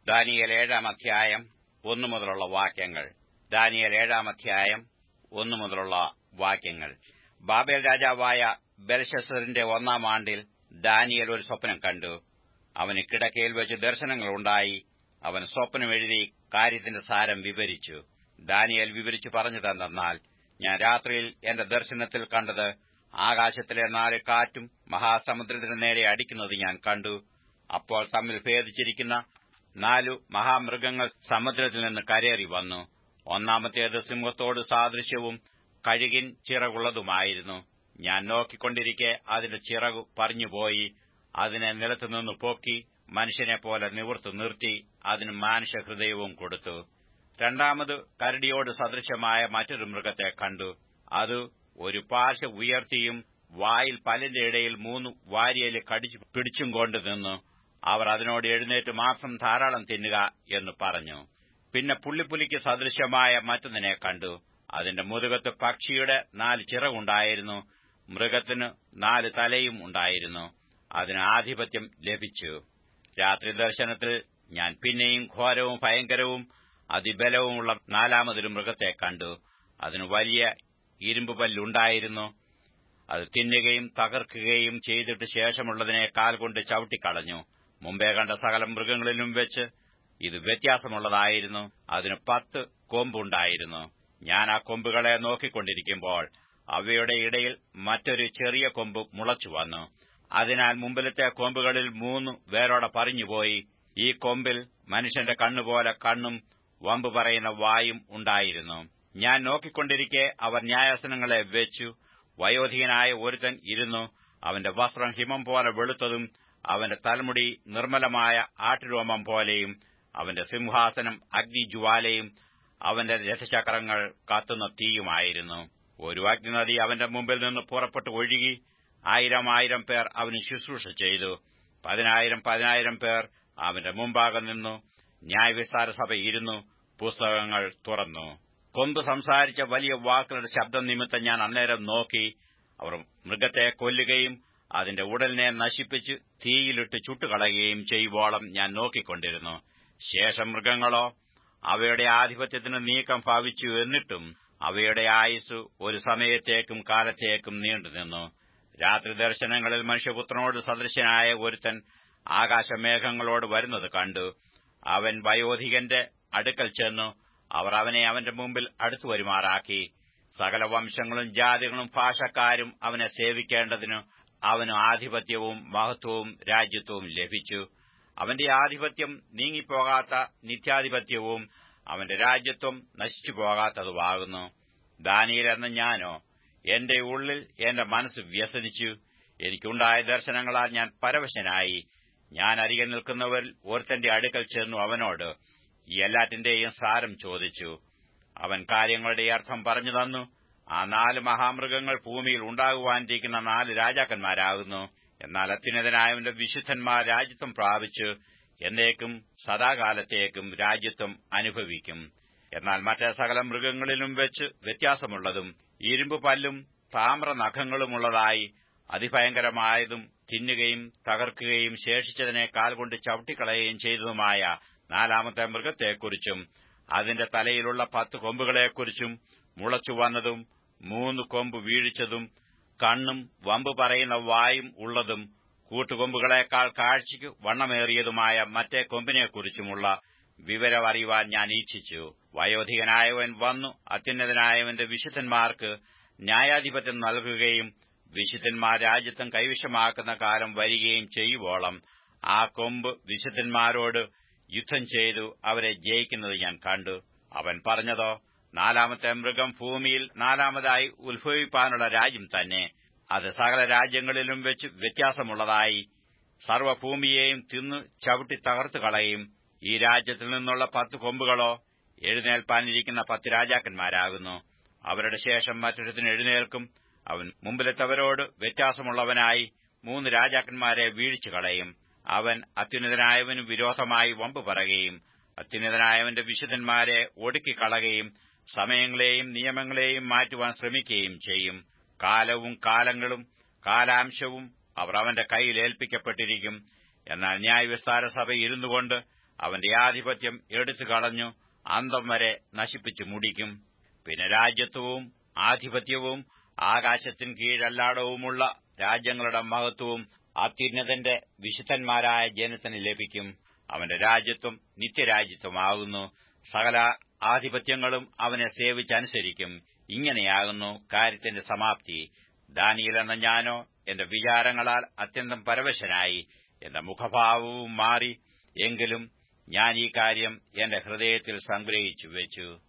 Daniel ഏഴാം അധ്യായം ഒന്നു മുതലുള്ള വാക്യങ്ങൾ ദാനിയേൽ ഏഴാം അധ്യായം ഒന്നു മുതലുള്ള വാക്യങ്ങൾ ബാബേൽ രാജാവായ ബെൽഷസറിന്റെ ഒന്നാം ആണ്ടിൽ ദാനിയേൽ ഒരു സ്വപ്നം കണ്ടു അവന് കിടക്കയിൽ വെച്ച് ദർശനങ്ങളുണ്ടായി അവൻ സ്വപ്നം എഴുതി കാര്യത്തിന്റെ സാരം വിവരിച്ചു ദാനിയേൽ വിവരിച്ചു പറഞ്ഞു തന്നാൽ ഞാൻ രാത്രിയിൽ എന്റെ ദർശനത്തിൽ കണ്ടത് ആകാശത്തിലെ നാല് കാറ്റും മഹാസമുദ്രത്തിന് നേരെ അടിക്കുന്നത് ഞാൻ കണ്ടു അപ്പോൾ തമ്മിൽ ഭേദിച്ചിരിക്കുന്ന നാലു മഹാമൃഗങ്ങൾ സമുദ്രത്തിൽ നിന്ന് കരേറി വന്നു ഒന്നാമത്തേത് സിംഹത്തോട് സാദൃശ്യവും കഴുകിൻ ചിറകുള്ളതുമായിരുന്നു ഞാൻ നോക്കിക്കൊണ്ടിരിക്കെ അതിന്റെ ചിറകു പറഞ്ഞുപോയി അതിനെ നിലത്തുനിന്ന് പൊക്കി മനുഷ്യനെ പോലെ നിവർത്തു നിർത്തി അതിന് മാനുഷഹൃദയവും കൊടുത്തു രണ്ടാമത് കരടിയോട് സദൃശമായ മറ്റൊരു മൃഗത്തെ കണ്ടു അത് ഒരു പാശ ഉയർത്തിയും വായിൽ പല്ലിന്റെ ഇടയിൽ മൂന്ന് വാരിയല് കടിച്ചു പിടിച്ചും കൊണ്ട് നിന്നു അവർ അതിനോട് എഴുന്നേറ്റ് മാംസം ധാരാളം തിന്നുക എന്ന് പറഞ്ഞു പിന്നെ പുള്ളിപ്പുലിക്ക് സദൃശമായ മറ്റൊന്നിനെ കണ്ടു അതിന്റെ മുതുകത്ത് പക്ഷിയുടെ നാല് ചിറകുണ്ടായിരുന്നു മൃഗത്തിന് നാല് തലയും ഉണ്ടായിരുന്നു അതിന് ആധിപത്യം ലഭിച്ചു രാത്രി ദർശനത്തിൽ ഞാൻ പിന്നെയും ഘോരവും ഭയങ്കരവും അതിബലവുമുള്ള നാലാമതൊരു മൃഗത്തെ കണ്ടു അതിന് വലിയ ഇരുമ്പ് പല്ലുണ്ടായിരുന്നു അത് തിന്നുകയും തകർക്കുകയും ചെയ്തിട്ട് ശേഷമുള്ളതിനെ കാൽ കൊണ്ട് ചവിട്ടിക്കളഞ്ഞു മുമ്പേ കണ്ട സകല മൃഗങ്ങളിലും വെച്ച് ഇത് വ്യത്യാസമുള്ളതായിരുന്നു അതിന് പത്ത് കൊമ്പുണ്ടായിരുന്നു ഞാൻ ആ കൊമ്പുകളെ നോക്കിക്കൊണ്ടിരിക്കുമ്പോൾ അവയുടെ ഇടയിൽ മറ്റൊരു ചെറിയ കൊമ്പ് മുളച്ചു വന്നു അതിനാൽ മുമ്പിലത്തെ കൊമ്പുകളിൽ മൂന്ന് വേരോടെ പറഞ്ഞുപോയി ഈ കൊമ്പിൽ മനുഷ്യന്റെ കണ്ണുപോലെ കണ്ണും വമ്പ് പറയുന്ന വായും ഉണ്ടായിരുന്നു ഞാൻ നോക്കിക്കൊണ്ടിരിക്കെ അവർ ന്യായാസനങ്ങളെ വെച്ചു വയോധികനായ ഒരുത്തൻ ഇരുന്നു അവന്റെ വസ്ത്രം ഹിമം പോലെ വെളുത്തതും അവന്റെ തലമുടി നിർമ്മലമായ ആട്ടുരോമം പോലെയും അവന്റെ സിംഹാസനം അഗ്നിജ്വാലയും അവന്റെ രഥചക്രങ്ങൾ കത്തുന്ന തീയുമായിരുന്നു ഒരു അഗ്നിനദി അവന്റെ മുമ്പിൽ നിന്ന് പുറപ്പെട്ടു ഒഴുകി ആയിരം ആയിരം പേർ അവന് ശുശ്രൂഷ ചെയ്തു പതിനായിരം പതിനായിരം പേർ അവന്റെ മുമ്പാകെ നിന്നു ന്യായവിസ്താര സഭ ഇരുന്നു പുസ്തകങ്ങൾ തുറന്നു കൊമ്പ് സംസാരിച്ച വലിയ വാക്കുകളുടെ ശബ്ദം നിമിത്തം ഞാൻ അന്നേരം നോക്കി അവർ മൃഗത്തെ കൊല്ലുകയും അതിന്റെ ഉടലിനെ നശിപ്പിച്ച് തീയിലിട്ട് ചുട്ടുകളയുകയും ചെയ്യുവോളം ഞാൻ നോക്കിക്കൊണ്ടിരുന്നു ശേഷം മൃഗങ്ങളോ അവയുടെ ആധിപത്യത്തിന് നീക്കം ഭാവിച്ചു എന്നിട്ടും അവയുടെ ആയുസ് ഒരു സമയത്തേക്കും കാലത്തേക്കും നീണ്ടുനിന്നു രാത്രി ദർശനങ്ങളിൽ മനുഷ്യപുത്രനോട് സദൃശനായ ഒരുത്തൻ ആകാശമേഘങ്ങളോട് വരുന്നത് കണ്ടു അവൻ വയോധികന്റെ അടുക്കൽ ചെന്നു അവർ അവനെ അവന്റെ മുമ്പിൽ അടുത്തു വരുമാറാക്കി സകല വംശങ്ങളും ജാതികളും ഭാഷക്കാരും അവനെ സേവിക്കേണ്ടതിന് അവന് ആധിപത്യവും മഹത്വവും രാജ്യത്വവും ലഭിച്ചു അവന്റെ ആധിപത്യം നീങ്ങിപ്പോകാത്ത നിത്യാധിപത്യവും അവന്റെ രാജ്യത്വം നശിച്ചു പോകാത്തതുമാകുന്നു ദാനിയിൽ എന്ന ഞാനോ എന്റെ ഉള്ളിൽ എന്റെ മനസ്സ് വ്യസനിച്ചു എനിക്കുണ്ടായ ദർശനങ്ങളാൽ ഞാൻ പരവശനായി ഞാൻ അരികെ നിൽക്കുന്നവരിൽ ഒരുത്തന്റെ അടുക്കൽ ചെന്നു അവനോട് ഈ എല്ലാറ്റിന്റെയും സാരം ചോദിച്ചു അവൻ കാര്യങ്ങളുടെ അർത്ഥം പറഞ്ഞു തന്നു ആ നാല് മഹാമൃഗങ്ങൾ ഭൂമിയിൽ ഉണ്ടാകുവാനിരിക്കുന്ന നാല് രാജാക്കന്മാരാകുന്നു എന്നാൽ അത്യുന്നതനായവന്റെ വിശുദ്ധന്മാർ രാജ്യത്വം പ്രാപിച്ച് എന്നേക്കും സദാകാലത്തേക്കും രാജ്യത്വം അനുഭവിക്കും എന്നാൽ മറ്റേ സകല മൃഗങ്ങളിലും വെച്ച് വ്യത്യാസമുള്ളതും ഇരുമ്പ് പല്ലും താമ്ര നഖങ്ങളുമുള്ളതായി അതിഭയങ്കരമായതും തിന്നുകയും തകർക്കുകയും ശേഷിച്ചതിനെ കാൽ കൊണ്ട് ചവിട്ടിക്കളയുകയും ചെയ്തതുമായ നാലാമത്തെ മൃഗത്തെക്കുറിച്ചും അതിന്റെ തലയിലുള്ള പത്ത് കൊമ്പുകളെക്കുറിച്ചും മുളച്ചു വന്നതും മൂന്ന് കൊമ്പ് വീഴിച്ചതും കണ്ണും വമ്പ് പറയുന്ന വായും ഉള്ളതും കൂട്ടുകൊമ്പുകളെക്കാൾ കാഴ്ചയ്ക്ക് വണ്ണമേറിയതുമായ മറ്റേ കൊമ്പിനെക്കുറിച്ചുമുള്ള വിവരം അറിയുവാൻ ഞാൻ ഈച്ഛിച്ചു വയോധികനായവൻ വന്നു അത്യുന്നതനായവന്റെ വിശുദ്ധന്മാർക്ക് ന്യായാധിപത്യം നൽകുകയും വിശുദ്ധന്മാർ രാജ്യത്വം കൈവശമാക്കുന്ന കാലം വരികയും ചെയ്യുവോളം ആ കൊമ്പ് വിശുദ്ധന്മാരോട് യുദ്ധം ചെയ്തു അവരെ ജയിക്കുന്നത് ഞാൻ കണ്ടു അവൻ പറഞ്ഞതോ നാലാമത്തെ മൃഗം ഭൂമിയിൽ നാലാമതായി ഉത്ഭവിപ്പാനുള്ള രാജ്യം തന്നെ അത് സകല രാജ്യങ്ങളിലും വെച്ച് വ്യത്യാസമുള്ളതായി സർവ്വഭൂമിയെയും തിന്നു ചവിട്ടി തകർത്തു കളയും ഈ രാജ്യത്തിൽ നിന്നുള്ള പത്ത് കൊമ്പുകളോ എഴുന്നേൽപ്പാനിരിക്കുന്ന പത്ത് രാജാക്കന്മാരാകുന്നു അവരുടെ ശേഷം മറ്റൊരുത്തിന് എഴുന്നേൽക്കും അവൻ മുമ്പിലെത്തവരോട് വ്യത്യാസമുള്ളവനായി മൂന്ന് രാജാക്കന്മാരെ വീഴിച്ചു കളയും അവൻ അത്യുന്നതനായവന് വിരോധമായി വമ്പ് പറയുകയും അത്യുന്നതനായവന്റെ വിശുദ്ധന്മാരെ ഒടുക്കിക്കളയുകയും സമയങ്ങളെയും നിയമങ്ങളെയും മാറ്റുവാൻ ശ്രമിക്കുകയും ചെയ്യും കാലവും കാലങ്ങളും കാലാംശവും അവർ അവന്റെ കയ്യിൽ ഏൽപ്പിക്കപ്പെട്ടിരിക്കും എന്നാൽ ന്യായവിസ്താര സഭ ഇരുന്നുകൊണ്ട് അവന്റെ ആധിപത്യം എടുത്തു കളഞ്ഞു അന്തം വരെ നശിപ്പിച്ചു മുടിക്കും പിന്നെ രാജ്യത്വവും ആധിപത്യവും ആകാശത്തിൻ കീഴല്ലാടവുമുള്ള രാജ്യങ്ങളുടെ മഹത്വവും അത്യുന്നതന്റെ വിശുദ്ധന്മാരായ ജനത്തിന് ലഭിക്കും അവന്റെ രാജ്യത്വം നിത്യരാജ്യത്വമാകുന്നു സകല ആധിപത്യങ്ങളും അവനെ സേവിച്ചനുസരിക്കും ഇങ്ങനെയാകുന്നു കാര്യത്തിന്റെ സമാപ്തി ദാനിയൽ എന്ന ഞാനോ എന്റെ വിചാരങ്ങളാൽ അത്യന്തം പരവശനായി എന്റെ മുഖഭാവവും മാറി എങ്കിലും ഞാൻ ഈ കാര്യം എന്റെ ഹൃദയത്തിൽ സംഗ്രഹിച്ചു വെച്ചു